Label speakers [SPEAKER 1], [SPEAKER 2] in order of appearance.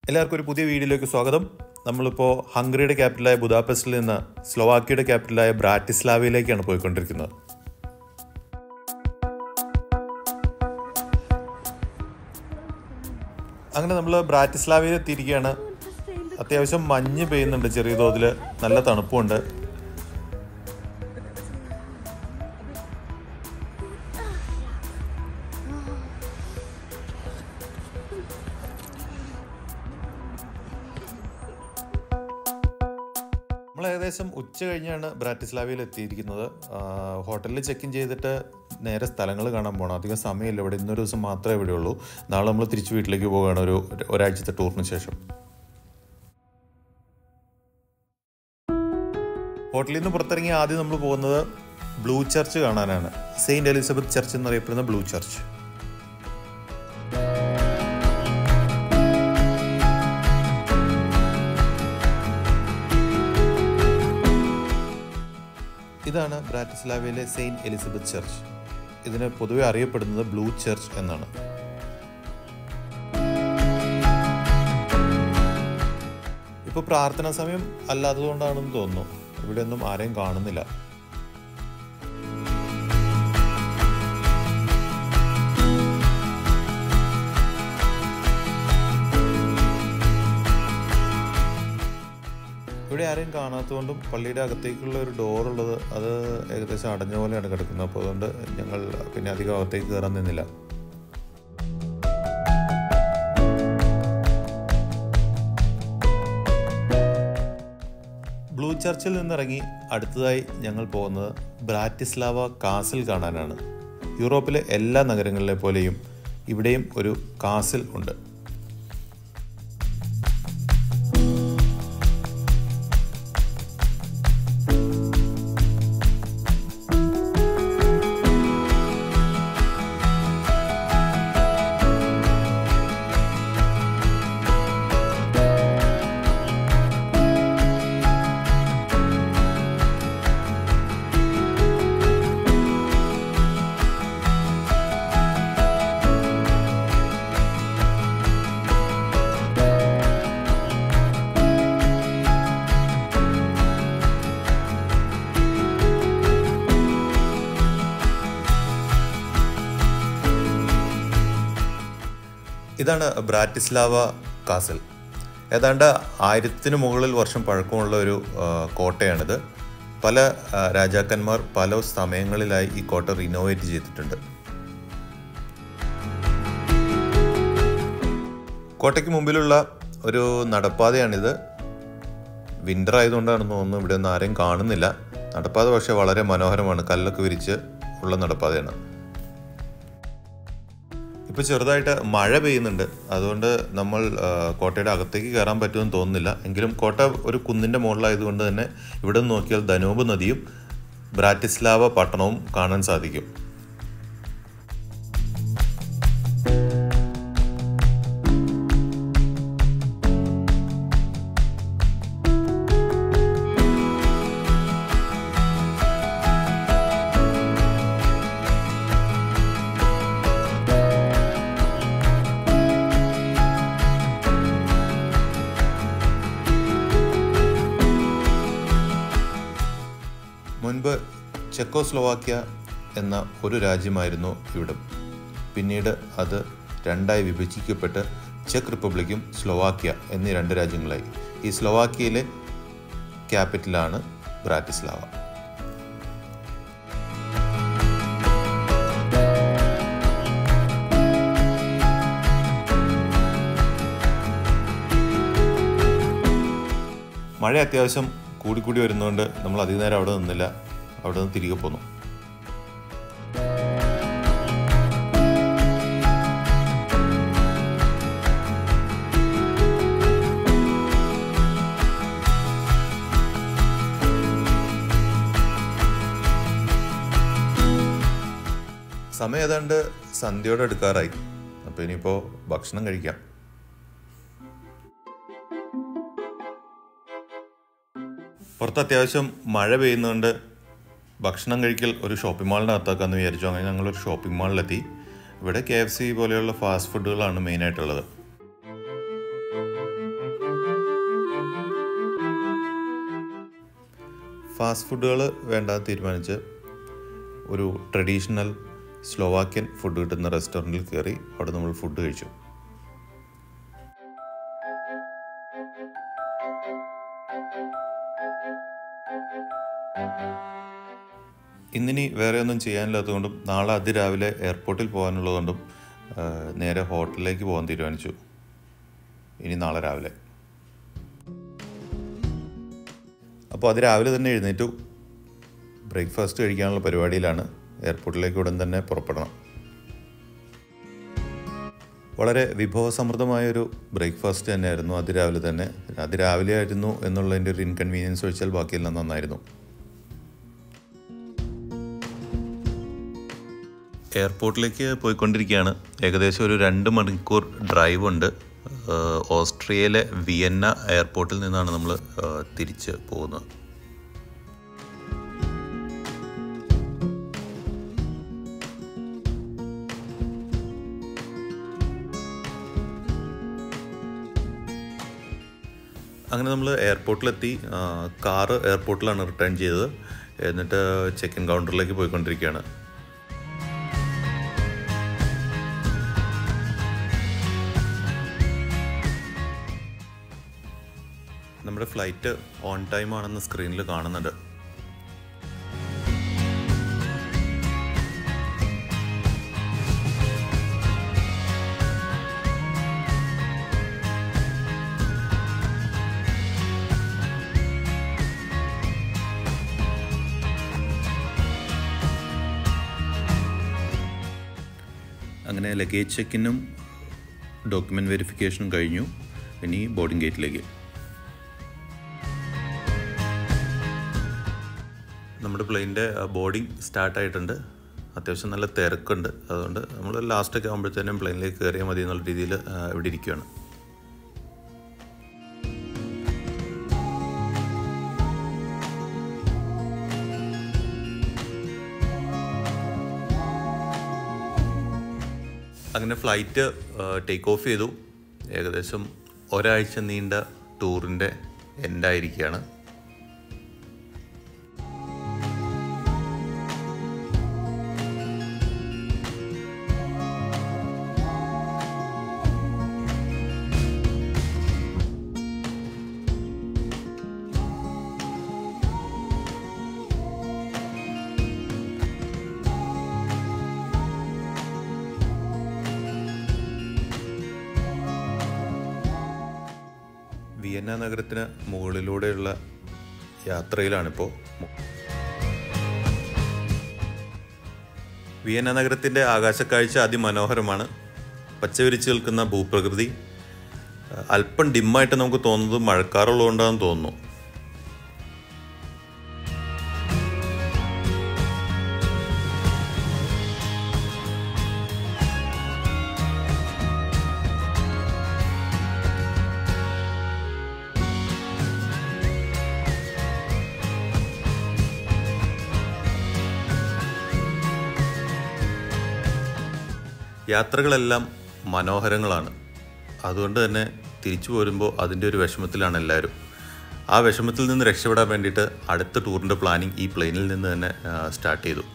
[SPEAKER 1] എല്ലാവർക്കും ഒരു പുതിയ വീഡിയോയിലേക്ക് സ്വാഗതം നമ്മളിപ്പോൾ ഹംഗറിയുടെ ക്യാപിറ്റലായ ബുദാപെസ്റ്റിൽ നിന്ന് സ്ലോവാക്കിയയുടെ ക്യാപിറ്റലായ ബ്രാറ്റിസ്ലാവയിലേക്കാണ് പോയിക്കൊണ്ടിരിക്കുന്നത് അങ്ങനെ നമ്മൾ ബ്രാറ്റിസ്ലാവയിൽ എത്തിയിരിക്കുകയാണ് അത്യാവശ്യം മഞ്ഞ് പെയ്യുന്നുണ്ട് ചെറിയ തോതിൽ നല്ല തണുപ്പുണ്ട് നമ്മൾ ഏകദേശം ഉച്ച കഴിഞ്ഞാണ് ബ്രാറ്റിസ്ലാവയിൽ എത്തിയിരിക്കുന്നത് ആ, ഹോട്ടലിൽ ചെക്ക് ഇൻ ചെയ്തിട്ട് നേരെ സ്ഥലങ്ങൾ കാണാൻ പോകണം അധികം സമയമില്ല ഇവിടെ ഇന്നൊരു ദിവസം മാത്രമേ ഇവിടെ ഉള്ളൂ നാളെ നമ്മൾ തിരിച്ച് വീട്ടിലേക്ക് പോവുകയാണ് ഒരു ഒരാഴ്ചത്തെ ടൂറിന് ശേഷം ഹോട്ടലിൽ നിന്ന് പുറത്തിറങ്ങി ആദ്യം നമ്മൾ പോകുന്നത് ബ്ലൂ ചർച്ച് കാണാനാണ് സെയിൻറ്റ് എലിസബത്ത് ചർച്ച് എന്നറിയപ്പെടുന്ന ബ്ലൂ ചർച്ച് ഇതാണ് ബ്രാറ്റിസ്ലാവയിലെ സെയിൻറ്റ് എലിസബത്ത് ചർച്ച് ഇതിന് പൊതുവെ അറിയപ്പെടുന്നത് ബ്ലൂ ചർച്ച് എന്നാണ് ഇപ്പോൾ പ്രാർത്ഥനാ സമയം അല്ലാത്തതുകൊണ്ടാണെന്ന് തോന്നുന്നു ഇവിടെ ഒന്നും ആരെയും കാണുന്നില്ല ഇവിടെ ആരെയും കാണാത്തതുകൊണ്ടും പള്ളിയുടെ അകത്തേക്കുള്ള ഒരു ഡോർ ഉള്ളത് അത് ഏകദേശം അടഞ്ഞ പോലെയാണ് കിടക്കുന്നത് അപ്പോൾ അതുകൊണ്ട് ഞങ്ങൾ പിന്നെ അധികം അകത്തേക്ക് കയറാൻ നിന്നില്ല ബ്ലൂ ചർച്ചിൽ നിന്നിറങ്ങി അടുത്തതായി ഞങ്ങൾ പോകുന്നത് ബ്രാറ്റിസ്ലാവ കാസിൽ കാണാനാണ് യൂറോപ്പിലെ എല്ലാ നഗരങ്ങളിലെ പോലെയും ഇവിടെയും ഒരു കാസിൽ ഉണ്ട് ഇതാണ് ബ്രാറ്റിസ്ലാവ കാസൽ ഏതാണ്ട് ആയിരത്തിന് മുകളിൽ വർഷം പഴക്കമുള്ള ഒരു ആ, കോട്ടയാണിത് പല ആ, രാജാക്കന്മാർ പല സമയങ്ങളിലായി ഈ കോട്ട റിനോവേറ്റ് ചെയ്തിട്ടുണ്ട് കോട്ടയ്ക്ക് മുമ്പിലുള്ള ഒരു നടപ്പാതയാണിത് വിൻ്റർ ആയതുകൊണ്ടാണെന്ന് തോന്നുന്നു ഇവിടെ ഒന്നും ആരെയും കാണുന്നില്ല നടപ്പാത പക്ഷേ വളരെ മനോഹരമാണ് കല്ലൊക്കെ വിരിച്ച് ഉള്ള നടപ്പാതയാണ് ഇപ്പോൾ ചെറുതായിട്ട് മഴ പെയ്യുന്നുണ്ട് അതുകൊണ്ട് നമ്മൾ ആ, കോട്ടയുടെ അകത്തേക്ക് കയറാൻ പറ്റുമെന്ന് തോന്നുന്നില്ല എങ്കിലും കോട്ട ഒരു കുന്നിൻ്റെ മുകളിലായതുകൊണ്ട് തന്നെ ഇവിടെ നിന്ന് നോക്കിയാൽ ധനൂബ് നദിയും ബ്രാറ്റിസ്ലാവ പട്ടണവും കാണാൻ സാധിക്കും മുൻപ് ചെക്കോസ്ലോവാക്യ എന്ന ഒരു രാജ്യമായിരുന്നു ഇവിടം പിന്നീട് അത് രണ്ടായി വിഭജിക്കപ്പെട്ട് ചെക്ക് റിപ്പബ്ലിക്കും സ്ലോവാക്യ എന്നീ രണ്ട് രാജ്യങ്ങളായി ഈ സ്ലോവാക്യയിലെ ക്യാപിറ്റലാണ് ബ്രാറ്റിസ്ലാവ മഴ അത്യാവശ്യം കൂടിക്കൂടി വരുന്നതുകൊണ്ട് നമ്മൾ അധിക നേരം അവിടെ നിന്നില്ല അവിടെ നിന്ന് തിരികെ പോന്നു സമയം ഏതാണ്ട് സന്ധ്യയോടെ എടുക്കാറായി അപ്പോൾ ഇനിയിപ്പോൾ ഭക്ഷണം കഴിക്കാം പുറത്ത് അത്യാവശ്യം മഴ പെയ്യുന്നതുകൊണ്ട് ഭക്ഷണം കഴിക്കൽ ഒരു ഷോപ്പിംഗ് മാളിനകത്താക്കാന്ന് വിചാരിച്ചു അങ്ങനെ ഞങ്ങളൊരു ഷോപ്പിംഗ് മാളിലെത്തി ഇവിടെ കെ എഫ് സി പോലെയുള്ള ഫാസ്റ്റ് ഫുഡുകളാണ് മെയിനായിട്ടുള്ളത് ഫാസ്റ്റ് ഫുഡുകൾ വേണ്ട തീരുമാനിച്ച് ഒരു ട്രഡീഷണൽ സ്ലോവാക്യൻ ഫുഡ് കിട്ടുന്ന റെസ്റ്റോറൻറ്റിൽ കയറി അവിടെ നമ്മൾ ഫുഡ് കഴിച്ചു ഇന്നിനി വേറെ ഒന്നും ചെയ്യാനില്ലാത്തതുകൊണ്ടും നാളെ അതിരാവിലെ എയർപോർട്ടിൽ പോകാനുള്ളതുകൊണ്ടും ആ, നേരെ ഹോട്ടലിലേക്ക് പോകാൻ തീരുമാനിച്ചു ഇനി നാളെ രാവിലെ അപ്പോൾ അത് രാവിലെ തന്നെ എഴുന്നേറ്റു ബ്രേക്ക്ഫാസ്റ്റ് കഴിക്കാനുള്ള പരിപാടിയിലാണ് എയർപോർട്ടിലേക്ക് ഉടൻ തന്നെ പുറപ്പെടണം വളരെ വിഭവസമൃദ്ധമായൊരു ബ്രേക്ക്ഫാസ്റ്റ് തന്നെയായിരുന്നു അതിരാവിലെ തന്നെ അതിരാവിലെ ആയിരുന്നു എന്നുള്ളതിൻ്റെ ഒരു ഇൻകൺവീനിയൻസ് ഒഴിച്ചാൽ ബാക്കിയെല്ലാം നന്നായിരുന്നു എയർപോർട്ടിലേക്ക് പോയിക്കൊണ്ടിരിക്കുകയാണ് ഏകദേശം ഒരു രണ്ട് മണിക്കൂർ ഡ്രൈവ് ഉണ്ട് ഏഹ് ഓസ്ട്രിയയിലെ വിയന്ന എയർപോർട്ടിൽ നിന്നാണ് നമ്മൾ ഏഹ് തിരിച്ച് പോകുന്നത് അങ്ങനെ നമ്മൾ എയർപോർട്ടിലെത്തി ആ, കാറ് എയർപോർട്ടിലാണ് റിട്ടേൺ ചെയ്തത് എന്നിട്ട് ചെക്ക് ഇൻ കൗണ്ടറിലേക്ക് പോയിക്കൊണ്ടിരിക്കുകയാണ് നമ്മുടെ ഫ്ലൈറ്റ് ഓൺ ടൈം ആണെന്ന് സ്ക്രീനിൽ കാണുന്നുണ്ട് അങ്ങനെ ലഗേജ് ചെക്കിനും ഡോക്യുമെൻ്റ് വെരിഫിക്കേഷനും കഴിഞ്ഞു ഇനി ബോർഡിംഗ് ഗേറ്റിലേക്ക് നമ്മുടെ പ്ലെയിനിൻ്റെ ബോർഡിംഗ് സ്റ്റാർട്ടായിട്ടുണ്ട് അത്യാവശ്യം നല്ല തിരക്കുണ്ട് അതുകൊണ്ട് നമ്മൾ ലാസ്റ്റൊക്കെ ആകുമ്പോഴത്തേനും പ്ലെയിനിലേക്ക് കയറിയാൽ മതി എന്നുള്ള രീതിയിൽ ഇവിടെ ഇരിക്കുകയാണ് അങ്ങനെ ഫ്ലൈറ്റ് ടേക്ക് ഓഫ് ചെയ്തു ഏകദേശം ഒരാഴ്ച നീണ്ട ടൂറിൻ്റെ എൻഡായിരിക്കുകയാണ് വിയന്ന നഗരത്തിന് മുകളിലൂടെയുള്ള യാത്രയിലാണിപ്പോൾ വിയന്ന നഗരത്തിൻ്റെ ആകാശക്കാഴ്ച അതിമനോഹരമാണ് പച്ചവിരിച്ച് നിൽക്കുന്ന ഭൂപ്രകൃതി അല്പം ഡിമ്മായിട്ട് നമുക്ക് തോന്നുന്നത് മഴക്കാറുള്ളതുകൊണ്ടാണെന്ന് തോന്നുന്നു യാത്രകളെല്ലാം മനോഹരങ്ങളാണ് അതുകൊണ്ട് തന്നെ തിരിച്ചു പോരുമ്പോൾ അതിൻ്റെ ഒരു വിഷമത്തിലാണ് എല്ലാവരും ആ വിഷമത്തിൽ നിന്ന് രക്ഷപ്പെടാൻ വേണ്ടിയിട്ട് അടുത്ത ടൂറിൻ്റെ പ്ലാനിങ് ഈ പ്ലെയിനിൽ നിന്ന് തന്നെ സ്റ്റാർട്ട് ചെയ്തു